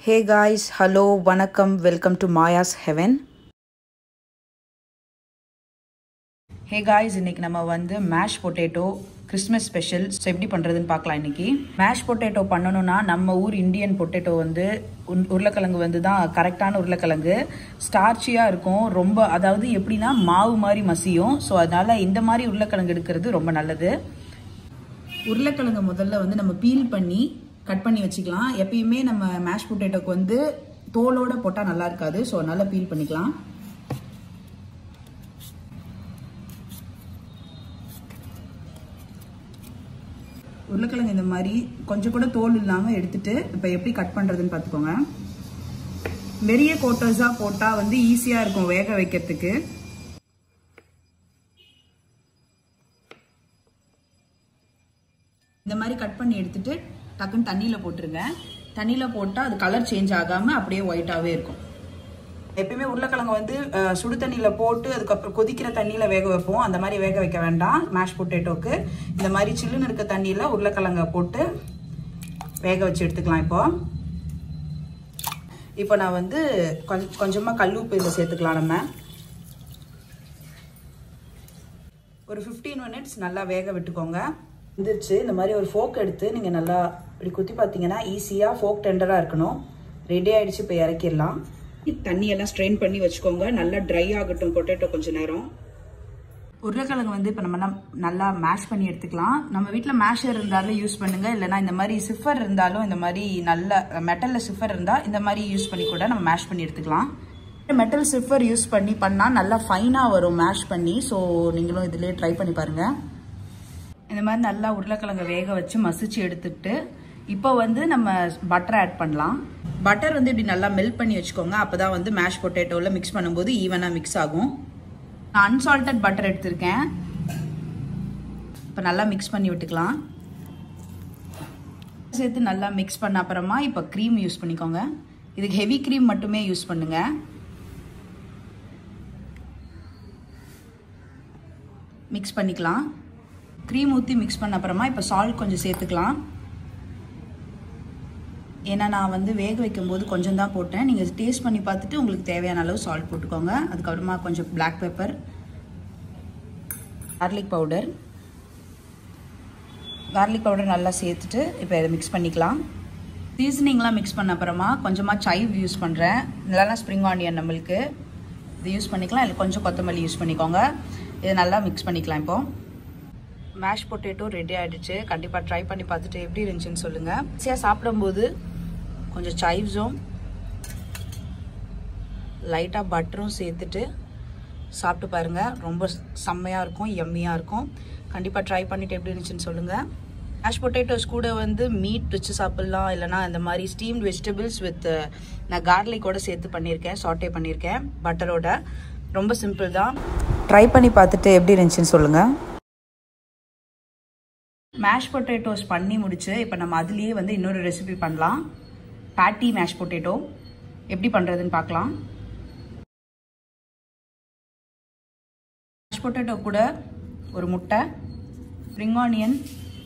ஹே guys hello வணக்கம் welcome to Maya's heaven hey guys இன்னைக்கு நம்ம வந்து mash potato Christmas special so எப்படி பண்ணுறதுன்னு பார்க்கலாம் இன்னைக்கு மேஷ் பொட்டேட்டோ பண்ணணும்னா நம்ம ஊர் இந்தியன் பொட்டேட்டோ வந்து உன்- உருளைக்கிழங்கு வந்து தான் கரெக்டான உருளைக்கிழங்கு ஸ்டார்ச்சியாக இருக்கும் ரொம்ப அதாவது எப்படின்னா மாவு மாதிரி மசியும் ஸோ அதனால இந்த மாதிரி உருளைக்கிழங்கு எடுக்கிறது ரொம்ப நல்லது உருளைக்கிழங்கு முதல்ல வந்து நம்ம பீல் பண்ணி கட் பண்ணி வச்சுக்கலாம் எப்பயுமே நம்ம மேஷ் பொட்டேட்டோக்கு வந்து தோலோட போட்டால் நல்லா இருக்காது ஸோ அதனால பீல் பண்ணிக்கலாம் உருளைக்கிழங்கு இந்த மாதிரி கொஞ்சம் கூட தோல் இல்லாமல் எடுத்துட்டு இப்போ எப்படி கட் பண்ணுறதுன்னு பார்த்துக்கோங்க பெரிய கோட்டர்ஸாக போட்டால் வந்து ஈஸியாக இருக்கும் வேக வைக்கிறதுக்கு இந்த மாதிரி கட் பண்ணி எடுத்துட்டு டக்குன்னு தண்ணியில் போட்டுருங்க தண்ணியில் போட்டால் அது கலர் சேஞ்ச் ஆகாமல் அப்படியே ஒயிட்டாகவே இருக்கும் எப்பயுமே உருளைக்கிழங்கு வந்து அஹ், சுடு தண்ணியில் போட்டு அதுக்கப்புறம் கொதிக்கிற தண்ணியில் வேக வைப்போம் அந்த மாதிரி வேக வைக்க வேண்டாம் மேஷ் பொட்டேட்டோக்கு இந்த மாதிரி சில்லுன்னு இருக்க தண்ணியில் உருளைக்கிழங்க போட்டு வேக வச்சு எடுத்துக்கலாம் இப்போ இப்போ நான் வந்து கொஞ்ச கொஞ்சமாக கல் உப்பு இதில் சேர்த்துக்கலாம் நம்ம ஒரு 15 மினிட்ஸ் நல்லா வேக விட்டுக்கோங்க வந்துருச்சு இந்த மாதிரி ஒரு ஃபோக் எடுத்து நீங்கள் நல்லா இப்படி குத்தி பார்த்தீங்கன்னா ஈஸியாக ஃபோக் டெண்டராக இருக்கணும் ரெடி ஆயிடுச்சு இப்போ இறக்கிடலாம் தண்ணியெல்லாம் ஸ்ட்ரெயின் பண்ணி வச்சுக்கோங்க நல்லா ட்ரை ஆகட்டும் பொட்டேட்டோ கொஞ்சம் நேரம் உருளைக்கிழங்கு வந்து இப்போ நம்ம நம்- நல்லா மேஷ் பண்ணி எடுத்துக்கலாம் நம்ம வீட்டில் மேஷர் இருந்தாலும் யூஸ் பண்ணுங்க இல்லைனா இந்த மாதிரி சிஃபர் இருந்தாலும் இந்த மாதிரி நல்ல மெட்டலில் சிஃபர் இருந்தால் இந்த மாதிரி யூஸ் பண்ணி கூட நம்ம மேஷ் பண்ணி எடுத்துக்கலாம் மெட்டல் சிஃபர் யூஸ் பண்ணி பண்ணால் நல்லா ஃபைனாக வரும் மேஷ் பண்ணி ஸோ நீங்களும் இதுலேயே ட்ரை பண்ணி பாருங்கள் இந்த மாதிரி நல்லா உருளைக்கிழங்க வேக வச்சு மசிச்சு எடுத்துட்டு இப்போ வந்து நம்ம பட்டர் ஆட் பண்ணலாம் பட்டர் வந்து இப்படி நல்லா மெல்ட் பண்ணி வச்சுக்கோங்க அப்பதான் வந்து மேஷ் பொட்டேட்டோவில் மிக்ஸ் பண்ணும்போது ஈவனாக மிக்ஸ் ஆகும் நான் அன்சால்டட் பட்டர் எடுத்திருக்கேன் இப்போ நல்லா மிக்ஸ் பண்ணி விட்டுக்கலாம் சேர்த்து நல்லா மிக்ஸ் பண்ண அப்புறமா இப்போ க்ரீம் யூஸ் பண்ணிக்கோங்க இதுக்கு ஹெவி க்ரீம் மட்டுமே யூஸ் பண்ணுங்க மிக்ஸ் பண்ணிக்கலாம் க்ரீம் ஊற்றி மிக்ஸ் பண்ண அப்புறமா இப்போ சால்ட் கொஞ்சம் சேர்த்துக்கலாம் ஏன்னா நான் வந்து வேக வைக்கும்போது கொஞ்சம் தான் போட்டேன் நீங்கள் டேஸ்ட் பண்ணி பார்த்துட்டு உங்களுக்கு தேவையான அளவு சால்ட் போட்டுக்கோங்க அதுக்கப்புறமா கொஞ்சம் black pepper garlic powder garlic powder நல்லா சேர்த்துட்டு இப்போ இதை மிக்ஸ் பண்ணிக்கலாம் சீசனிங்லாம் மிக்ஸ் பண்ண அப்புறமா கொஞ்சமாக சைவ் யூஸ் பண்ணுறேன் இல்லைனா ஸ்ப்ரிங் ஆனியன் நம்மளுக்கு இது யூஸ் பண்ணிக்கலாம் இல்லை கொஞ்சம் கொத்தமல்லி யூஸ் பண்ணிக்கோங்க இதை நல்லா மிக்ஸ் பண்ணிக்கலாம் இப்போ மேஷ் பொட்டேட்டோ ரெடி ஆயிடுச்சு கண்டிப்பாக ட்ரை பண்ணி பார்த்துட்டு எப்படி இருந்துச்சுன்னு சொல்லுங்கள் ஈஸியாக சாப்பிடும்போது கொஞ்சம் சைவ்ஸும் லைட்டாக பட்டரும் சேர்த்துட்டு சாப்பிட்டு பாருங்கள் ரொம்ப செம்மையாக இருக்கும் எம்மியாக இருக்கும் கண்டிப்பாக ட்ரை பண்ணிட்டு எப்படி இருந்துச்சுன்னு சொல்லுங்கள் மேஷ் பொட்டேட்டோஸ் கூட வந்து மீட் வச்சு சாப்பிட்லாம் இல்லைனா இந்த மாதிரி ஸ்டீம்டு வெஜிடபிள்ஸ் வித் நான் கார்லிக்கோட சேர்த்து பண்ணியிருக்கேன் சாட்டே பண்ணியிருக்கேன் பட்டரோட ரொம்ப சிம்பிள் தான் ட்ரை பண்ணி பார்த்துட்டு எப்படி இருந்துச்சுன்னு சொல்லுங்கள் மேஷ் பொட்டேட்டோஸ் பண்ணி முடிச்சு இப்போ நம்ம அதுலேயே வந்து இன்னொரு ரெசிபி பண்ணலாம் பேட்டி மேஷ் பொட்டேட்டோ எப்படி பண்ணுறதுன்னு பார்க்கலாம் மேஷ் பொட்டேட்டோ கூட ஒரு முட்டை ஸ்ப்ரிங் ஆனியன்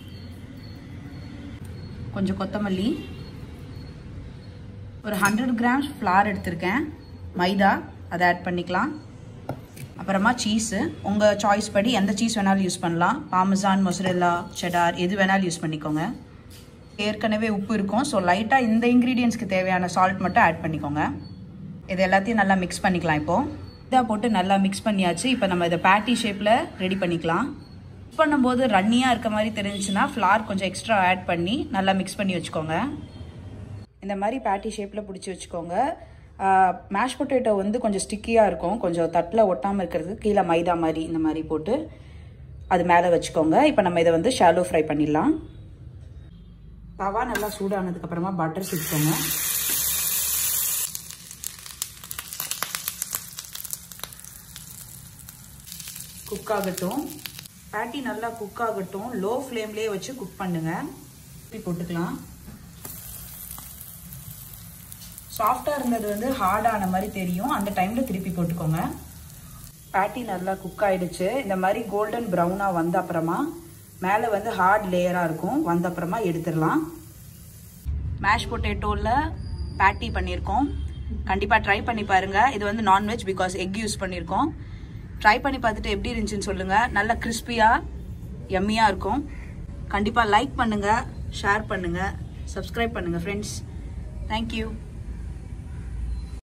கொஞ்சம் கொத்தமல்லி ஒரு ஹண்ட்ரட் கிராம்ஸ் ஃப்ளார் எடுத்திருக்கேன் மைதா அதை ஆட் பண்ணிக்கலாம் அப்புறமா சீஸு உங்கள் சாய்ஸ் படி எந்த சீஸ் வேணாலும் யூஸ் பண்ணலாம் பாமசான் மொசரெல்லா செடார் எது வேணாலும் யூஸ் பண்ணிக்கோங்க ஏற்கனவே உப்பு இருக்கும் ஸோ லைட்டாக இந்த இன்க்ரீடியன்ஸ்க்கு தேவையான சால்ட் மட்டும் ஆட் பண்ணிக்கோங்க இது எல்லாத்தையும் நல்லா மிக்ஸ் பண்ணிக்கலாம் இப்போது இதாக போட்டு நல்லா மிக்ஸ் பண்ணியாச்சு இப்போ நம்ம இதை பேட்டி ஷேப்பில் ரெடி பண்ணிக்கலாம் மிக்ஸ் பண்ணும்போது ரன்னியாக இருக்க மாதிரி தெரிஞ்சுச்சுன்னா ஃப்ளார் கொஞ்சம் எக்ஸ்ட்ரா ஆட் பண்ணி நல்லா மிக்ஸ் பண்ணி வச்சுக்கோங்க இந்த மாதிரி பேட்டி ஷேப்பில் பிடிச்சி வச்சுக்கோங்க மேஷ் பொட்டேட்டோ வந்து கொஞ்சம் ஸ்டிக்கியாக இருக்கும் கொஞ்சம் தட்டில் ஒட்டாமல் இருக்கிறதுக்கு கீழே மைதா மாதிரி இந்த மாதிரி போட்டு அது மேலே வச்சுக்கோங்க இப்போ நம்ம இதை வந்து ஷாலோ ஃப்ரை பண்ணிடலாம் தவா நல்லா சூடானதுக்கப்புறமா பட்டர் சேர்த்துக்கோங்க குக் ஆகட்டும் பேட்டி நல்லா குக் ஆகட்டும் லோ ஃப்ளேம்லேயே வச்சு குக் பண்ணுங்க இப்படி போட்டுக்கலாம் சாஃப்டாக இருந்தது வந்து ஹார்டான மாதிரி தெரியும் அந்த டைமில் திருப்பி போட்டுக்கோங்க பேட்டி நல்லா குக் ஆயிடுச்சு இந்த மாதிரி கோல்டன் ப்ரௌனாக வந்த அப்புறமா மேலே வந்து ஹார்ட் லேயராக இருக்கும் வந்த அப்புறமா எடுத்துடலாம் மேஷ் பொட்டேட்டோவில் பேட்டி பண்ணியிருக்கோம் கண்டிப்பாக ட்ரை பண்ணி பாருங்க இது வந்து நான்வெஜ் பிகாஸ் எக் யூஸ் பண்ணியிருக்கோம் ட்ரை பண்ணி பார்த்துட்டு எப்படி இருந்துச்சுன்னு சொல்லுங்க நல்ல கிறிஸ்பியாக எம்மியாக இருக்கும் கண்டிப்பாக லைக் பண்ணுங்க ஷேர் பண்ணுங்க சப்ஸ்கிரைப் பண்ணுங்க ஃப்ரெண்ட்ஸ் தேங்க்யூ